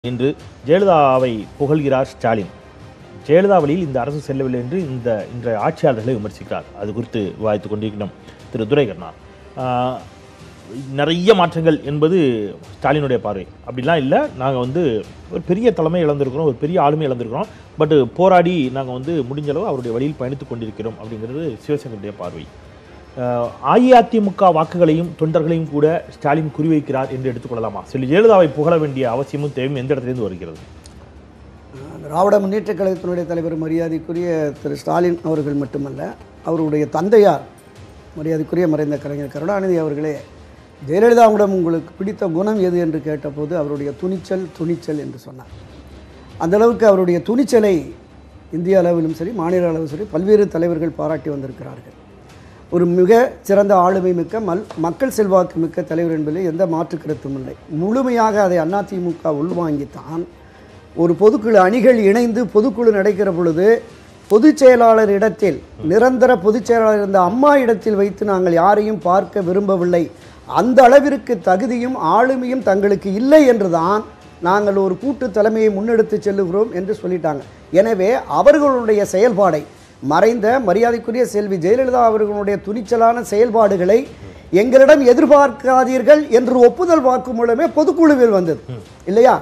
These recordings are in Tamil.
இன்று ஜெயலலிதாவை புகழ்கிறார் ஸ்டாலின் ஜெயலலிதா வழியில் இந்த அரசு செல்லவில்லை என்று இந்த இன்றைய ஆட்சியாளர்களை விமர்சிக்கிறார் அது குறித்து விவாதித்துக் கொண்டிருக்கிறோம் திரு துரைகண்ணா ஆஹ், நிறைய மாற்றங்கள் என்பது ஸ்டாலினுடைய பார்வை அப்படிலாம் இல்லை நாங்கள் வந்து ஒரு பெரிய தலைமை இழந்திருக்கிறோம் ஒரு பெரிய ஆளுமை இழந்திருக்கிறோம் பட் போராடி நாங்கள் வந்து முடிஞ்ச அளவு அவருடைய வழியில் பயணித்துக் கொண்டிருக்கிறோம் அப்படிங்கிறது சிவசங்கருடைய பார்வை ஆஹ், அஇஅதிமுக வாக்குகளையும் தொண்டர்களையும் கூட ஸ்டாலின் குறிவைக்கிறார் என்று எடுத்துக்கொள்ளலாமா செல்வி ஜெயலலிதாவை புகழ வேண்டிய அவசியமும் தேவையும் எந்த இடத்திலிருந்து வருகிறது திராவிட முன்னேற்றக் கழகத்தினுடைய தலைவர் மரியாதைக்குரிய திரு ஸ்டாலின் அவர்கள் மட்டுமல்ல அவருடைய தந்தையார் மரியாதைக்குரிய மறைந்த கலைஞர் கருணாநிதி அவர்களே ஜெயலலிதாவிடம் உங்களுக்கு பிடித்த குணம் எது என்று கேட்டபோது அவருடைய துணிச்சல் துணிச்சல் என்று சொன்னார் அந்த அளவுக்கு அவருடைய துணிச்சலை இந்திய அளவிலும் சரி மாநில அளவிலும் சரி பல்வேறு தலைவர்கள் பாராட்டி வந்திருக்கிறார்கள் ஒரு மிக சிறந்த ஆளுமை மிக்க மல் மக்கள் செல்வாக்கு மிக்க தலைவர் என்பதில் எந்த மாற்று கருத்தும் இல்லை முழுமையாக அதை அதிமுக உள்வாங்கித்தான் ஒரு பொதுக்குழு அணிகள் இணைந்து பொதுக்குழு நடக்கிற பொழுது பொதுச் செயலாளர் இடத்தில் நிரந்தர பொதுச் செயலாளர் இருந்த அம்மா இடத்தில் வைத்து நாங்கள் யாரையும் பார்க்க விரும்பவில்லை அந்த அளவிற்கு தகுதியும் ஆளுமையும் தங்களுக்கு இல்லை என்றுதான் நாங்கள் ஒரு கூட்டு தலைமையை முன்னெடுத்து செல்லுகிறோம் என்று சொல்லிட்டாங்க எனவே அவர்களுடைய செயல்பாடை மறைந்த மரியாதைக்குரிய செல்வி ஜெயலலிதா அவர்களுடைய துணிச்சலான செயல்பாடுகளை எங்களிடம் எதிர்பார்க்காதீர்கள் என்று ஒப்புதல் வாக்கு மூலமே பொதுக்குழுவில் வந்தது இல்லையா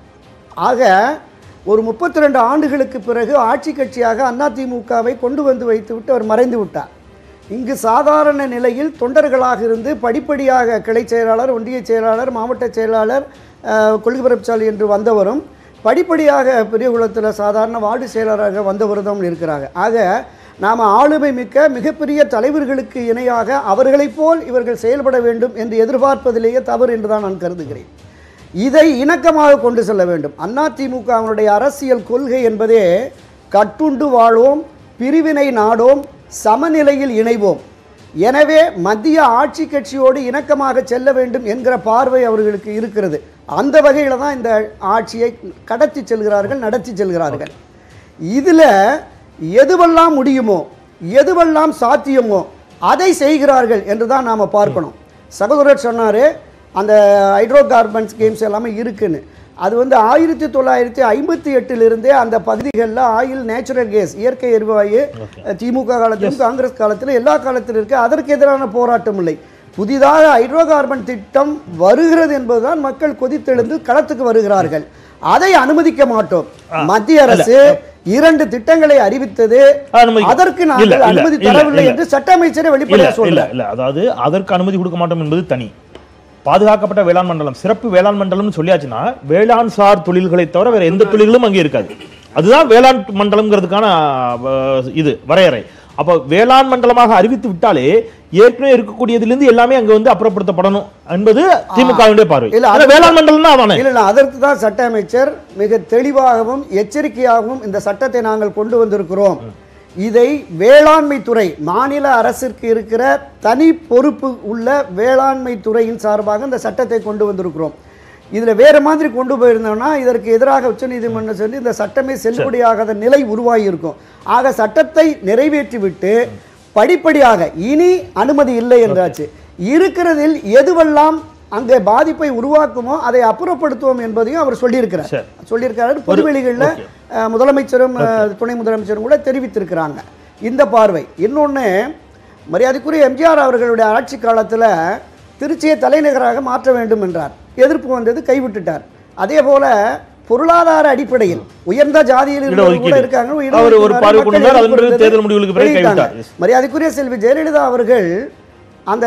ஆக ஒரு முப்பத்தி ரெண்டு ஆண்டுகளுக்கு பிறகு ஆட்சி கட்சியாக அதிமுகவை கொண்டு வந்து வைத்துவிட்டு அவர் மறைந்து விட்டார் இங்கு சாதாரண நிலையில் தொண்டர்களாக இருந்து படிப்படியாக கிளை செயலாளர் ஒன்றிய செயலாளர் மாவட்ட செயலாளர் அஹ், கொள்கை பரப்புச்சாலை என்று வந்தவரும் படிப்படியாக பெரியகுளத்தில் சாதாரண வார்டு செயலராக வந்தவரும் இருக்கிறாங்க ஆக நாம் ஆளுமை மிக்க மிகப்பெரிய தலைவர்களுக்கு இணையாக அவர்களைப் போல் இவர்கள் செயல்பட வேண்டும் என்று எதிர்பார்ப்பதிலேயே தவறு என்று தான் நான் கருதுகிறேன் இதை இணக்கமாக கொண்டு செல்ல வேண்டும் அதிமுகவினுடைய அரசியல் கொள்கை என்பதே கட்டுண்டு வாழ்வோம் பிரிவினை நாடோம் சமநிலையில் இணைவோம் எனவே மத்திய ஆட்சி கட்சியோடு இணக்கமாக செல்ல வேண்டும் என்கிற பார்வை அவர்களுக்கு இருக்கிறது அந்த வகையில் தான் இந்த ஆட்சியை கடத்தி செல்கிறார்கள் நடத்தி செல்கிறார்கள் இதில் எதுவெல்லாம் முடியுமோ எதுவெல்லாம் சாத்தியமோ அதை செய்கிறார்கள் என்று தான் நாம் பார்க்கணும் சகோதரர் சொன்னார் அந்த ஹைட்ரோ கார்பன்ஸ் கேம்ஸ் எல்லாமே இருக்குன்னு அது வந்து ஆயிரத்தி தொள்ளாயிரத்தி ஐம்பத்தி எட்டிலிருந்தே அந்த பகுதிகளில் ஆயில் நேச்சுரல் கேஸ் இயற்கை எரிவாயு திமுக காலத்திலும் காங்கிரஸ் காலத்திலும் எல்லா காலத்திலும் இருக்கு அதற்கு எதிரான போராட்டம் இல்லை புதிதாக ஹைட்ரோ கார்பன் திட்டம் வருகிறது என்பதுதான் மக்கள் கொதித்தெழுந்து களத்துக்கு வருகிறார்கள் அதை அனுமதிக்க மாட்டோம் மத்திய அரசு இரண்டு திட்டங்களை அறிவித்தது அனுமதிக்க- அதற்கு இல்ல, நாங்கள் இல்ல, அனுமதி இல்ல, தரவில்லை இல்ல. என்று சட்ட அமைச்சரை இல்ல வெளிப்படையாக இல்ல சொல்றார் இல்ல அதாவது அதற்கு அனுமதி கொடுக்க மாட்டோம் என்பது தனி பாதுகாக்கப்பட்ட வேளாண் மண்டலம் சிறப்பு வேளாண் மண்டலம்னு சொல்லியாச்சுன்னா வேளாண் சார் தொழில்களை தவிர வேற எந்த தொழில்களும் அங்கே இருக்காது அதுதான் வேளாண் மண்டலம்ங்கிறதுக்கான அஹ், இது வரையறை அப்ப வேளாண் மண்டலமாக அறிவித்து விட்டாலே ஏற்கனவே இருக்கக்கூடியதிலிருந்து எல்லாமே அங்க வந்து அப்புறப்படுத்தப்படணும் என்பது திமுகவினுடைய பார்வை இல்ல, ஆனா அது- வேளாண் மண்டலம் தான் இல்ல இல்ல அதற்கு தான் சட்ட அமைச்சர் மிக தெளிவாகவும் எச்சரிக்கையாகவும் இந்த சட்டத்தை நாங்கள் கொண்டு வந்திருக்கிறோம் இதை வேளாண்மை துறை மாநில அரசிற்கு இருக்கிற தனி பொறுப்பு உள்ள வேளாண்மை துறையின் சார்பாக இந்த சட்டத்தை கொண்டு வந்திருக்கிறோம் இதுல வேற மாதிரி கொண்டு போயிருந்தோம்னா இதற்கு எதிராக உச்சநீதிமன்றம் சொல்லி இந்த சட்டமே செல்லுபடியாகாத நிலை உருவாகி இருக்கும் ஆக சட்டத்தை நிறைவேற்றிவிட்டு படிப்படியாக இனி அனுமதி இல்லை என்றாச்சு இருக்கிறதில் எதுவெல்லாம் அங்கே பாதிப்பை உருவாக்குமோ அதை அப்புறப்படுத்துவோம் என்பதையும் அவர் சொல்லியிருக்கிறார் சரி. சொல்லியிருக்காரு பொதுவெளிகளில் அஹ், முதலமைச்சரும் அஹ், துணை முதலமைச்சரும் கூட தெரிவித்திருக்கிறாங்க இந்த பார்வை இன்னொன்று மரியாதைக்குரிய எம்ஜிஆர் அவர்களுடைய ஆட்சி காலத்தில் திருச்சியை தலைநகராக மாற்ற வேண்டும் என்றார் எதிர்ப்பு வந்தது கைவிட்டுட்டார் அதே போல பொருளாதார அடிப்படையில் உயர்ந்த ஜாதியில் இருந்தவங்க கூட இடஒதுக்கீடு. இருக்காங்க அவர் ஒரு இடஒதுக்கீடு பார்வை மக்கள் கொண்டு வந்தார். அதன் பிறகு எதிர்ப்பு தேர்தல் முடிவுகளுக்கு பிறகு வெளியிட்டாங்க. கைவிட்டார். மரியாதைக்குரிய செல்வி ஜெயலலிதா அவர்கள் அந்த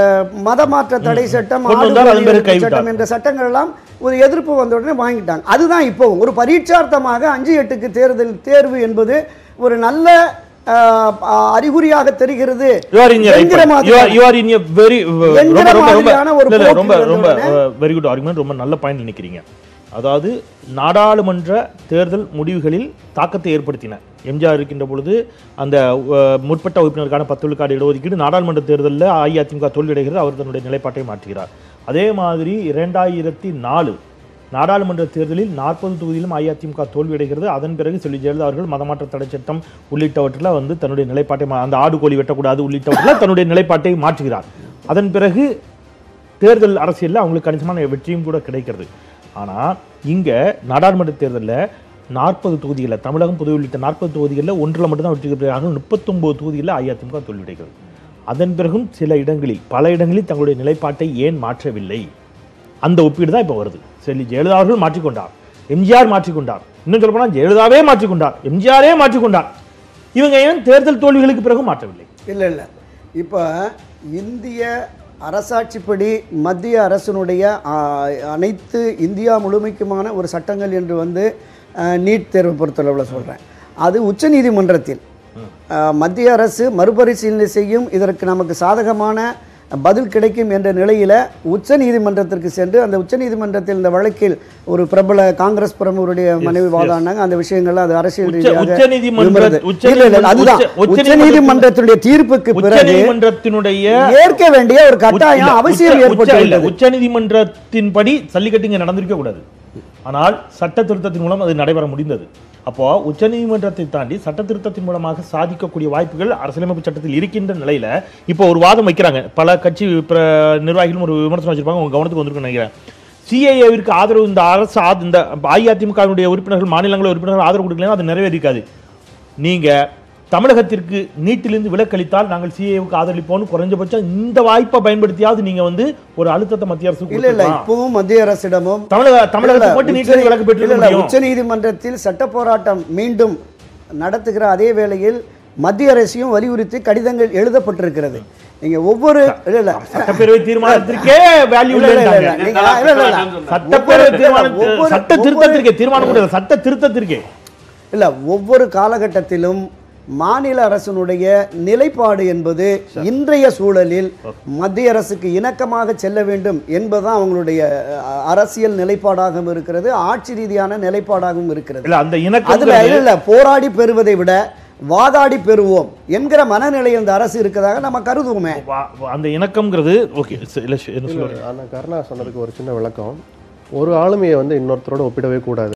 மதமாற்ற தடை சட்டம் கொண்டு வந்தார், ஆடு அதன் பிறகு எதிர்ப்பு கைவிட்டார். சட்டம் என்ற சட்டங்கள் எல்லாம் ஒரு எதிர்ப்பு வந்த உடனே வாங்கிட்டாங்க அதுதான் இப்போ ஒரு பரீட்சார்த்தமாக அஞ்சு எட்டுக்கு தேர்தல் தேர்வு என்பது ஒரு நல்ல ஆஹ், ஆஹ், அறிகுறியாக தெரிகிறது You are in a right என்கிற point. You are- மாதிரியான- you are in a very, uh, என்கிற ரொம்ப- ரொம்ப- ரொம்ப- மாதிரியான ஒரு இல்ல, இல்ல, ரொம்ப போக்கு ரொம்ப வந்தவுடனே- வெரி குட் ஆர்குமெண்ட் ரொம்ப நல்ல பாயிண்ட் நினைக்கிறீங்க அதாவது நாடாளுமன்ற தேர்தல் முடிவுகளில் தாக்கத்தை ஏற்படுத்தின எம்ஜிஆர் இருக்கின்ற பொழுது அந்த அஹ், முற்பட்ட உறுப்பினருக்கான பத்து விழுக்காடு இடஒதுக்கீடு நாடாளுமன்ற தேர்தலில் அஇஅதிமுக தோல்வியடைகிறது அவர் தன்னுடைய நிலைப்பாட்டை மாற்றுகிறார் அதே மாதிரி இரண்டாயிரத்தி நாலு நாடாளுமன்ற தேர்தலில் நாற்பது தொகுதியிலும் அஇஅதிமுக தோல்வியடைகிறது அதன் பிறகு செல்வி ஜெயலலிதா அவர்கள் மதமாற்ற தடை சட்டம் உள்ளிட்டவற்றில் வந்து தன்னுடைய நிலைப்பாட்டை மா- அந்த ஆடு கோழி வெட்டக்கூடாது உள்ளிட்டவற்றில் தன்னுடைய நிலைப்பாட்டை மாற்றுகிறார் அதன் பிறகு தேர்தல் அரசியலில் அவங்களுக்கு கணிசமான வெற்றியும் கூட கிடைக்கிறது ஆனா இங்க நாடாளுமன்ற தேர்தல்ல நாற்பது தொகுதிகளில் தமிழகம் புதுவை உள்ளிட்ட நாற்பது தொகுதிகளில் ஒன்றில் மட்டும்தான் வெற்றி பெற்றார்கள் முப்பத்தொன்பது தொகுதிகளில் அஇஅதிமுக தோல்வியடைகிறது அதன் பிறகும் சில இடங்களில் பல இடங்களில் தங்களுடைய நிலைப்பாட்டை ஏன் மாற்றவில்லை அந்த ஒப்பீடு தான் இப்போ வருது செல்வி ஜெயலலிதா அவர்கள் மாற்றிக்கொண்டார் எம்ஜிஆர் மாற்றிக்கொண்டார் இன்னும் சொல்ல போனால் ஜெயலலிதாவே மாற்றிக்கொண்டார் எம்ஜிஆரே மாற்றிக்கொண்டார் இவங்க ஏன் தேர்தல் தோல்விகளுக்கு பிறகு மாற்றவில்லை இல்லை இல்லை இப்போ இந்திய அரசாட்சிப்படி மத்திய அரசினுடைய ஆ, அனைத்து இந்தியா முழுமைக்குமான ஒரு சட்டங்கள் என்று வந்து ஆ, நீட் தேர்வு பொறுத்தளவில் சொல்கிறேன் அது உச்சநீதிமன்றத்தில் ஆ, மத்திய அரசு மறுபரிசீலனை செய்யும் இதற்கு நமக்கு சாதகமான பதில் கிடைக்கும் என்ற நிலையில் உச்சநீதிமன்றத்திற்கு சென்று அந்த உச்சநீதிமன்றத்தில் இந்த வழக்கில் ஒரு பிரபல காங்கிரஸ் பிரமுகருடைய மனைவி வாதாடினாங்க அந்த விஷயங்கள்லாம் அது அரசியல் உச்ச- ரீதியாக உச்சநீதிமன்ற- விமர்சனம். உச்சநீதிமன்ற- இல்லை, இல்லை, அதுதான் உச்ச- உச்சநீதிமன்ற- உச்சநீதிமன்றத்துடைய தீர்ப்புக்கு பிறகு உச்சநீதிமன்றத்தினுடைய ஏற்க வேண்டிய ஒரு கட்டாயம் உச்ச- அவசியம் உச்ச- ஏற்பட்டு இல்ல, விட்டது. உச்சநீதிமன்றத்தின்படி சல்லிக்கட்டு இங்க நடந்திருக்க கூடாது ஆனால் சட்ட திருத்தத்தின் மூலம் அது நடைபெற முடிந்தது அப்போ உச்சநீதிமன்றத்தை தாண்டி சட்ட திருத்தத்தின் மூலமாக சாதிக்கக்கூடிய வாய்ப்புகள் அரசியலமைப்பு சட்டத்தில் இருக்கின்ற நிலையில இப்போ ஒரு வாதம் வைக்கிறாங்க பல கட்சி பிர- நிர்வாகிகளும் ஒரு விமர்சனம் வச்சிருப்பாங்க உங்க கவனத்துக்கு வந்திருக்குன்னு நினைக்கிறேன் சிஏஏவிற்கு ஆதரவு இந்த அரசு ஆத- இந்த அஇஅதிமுகவினுடைய உறுப்பினர்கள் மாநிலங்கள உறுப்பினர்கள் ஆதரவு கொடுக்கலன்னா அது நிறைவேறிக்காது நீங்க தமிழகத்திற்கு நீட்டிலிருந்து விலக்களித்தால் நாங்கள் சிஏவுக்கு ஆதரளிப்போம்னு குறைஞ்சபட்சம் இந்த வாய்ப்பை பயன்படுத்தியாவது நீங்க வந்து ஒரு அழுத்தத்தை மத்திய அரசு இல்ல இல்ல கொடுத்திருக்கலாம். இப்பவும் மத்திய அரசிடமும் தமிழக தமிழகத்துக்கு மட்டும் நீட்டிலிருந்து விலக்கு பெற்று முடியும் உச்ச நீதிமன்றத்தில் சட்ட போராட்டம் மீண்டும் நடத்துகிற அதே வேளையில் மத்திய அரசையும் வலியுறுத்தி கடிதங்கள் எழுதப்பட்டிருக்கிறது நீங்க ஒவ்வொரு இல்ல இல்ல சட்டப்பேரவை தீர்மானத்திற்கே வேல்யூ இல்ல, இல்ல, இல்ல, இல்லைன்றாங்க நீங்க- இல்ல, இல்ல, இல்ல. சட்டப்பேரவை தீர்மானம் ஒவ்வொரு- சட்ட திருத்தத்திற்கே தீர்மானம் கூட இல்ல, சட்ட திருத்தத்திற்கே இல்ல ஒவ்வொரு காலகட்டத்திலும் மாநில அரசினுடைய நிலைப்பாடு என்பது இன்றைய சூழலில் மத்திய அரசுக்கு இணக்கமாக செல்ல வேண்டும் என்பதுதான் அவங்களுடைய அஹ், அரசியல் நிலைப்பாடாகவும் இருக்கிறது ஆட்சி ரீதியான நிலைப்பாடாகவும் இருக்கிறது இல்ல அந்த அதுல இணக்கம் இல்ல இல்ல போராடி பெறுவதை விட வாதாடி பெறுவோம் என்கிற மனநிலை அந்த அரசு இருக்கதாக நம்ம கருதுவோமே அந்த இணக்கம்ங்கிறது ஓகே இல்ல என்ன சொல்லுவாங்க ஆனால் கருணா சொன்னதுக்கு ஒரு சின்ன விளக்கம் ஒரு ஆளுமையை வந்து இன்னொருத்தரோட ஒப்பிடவே கூடாது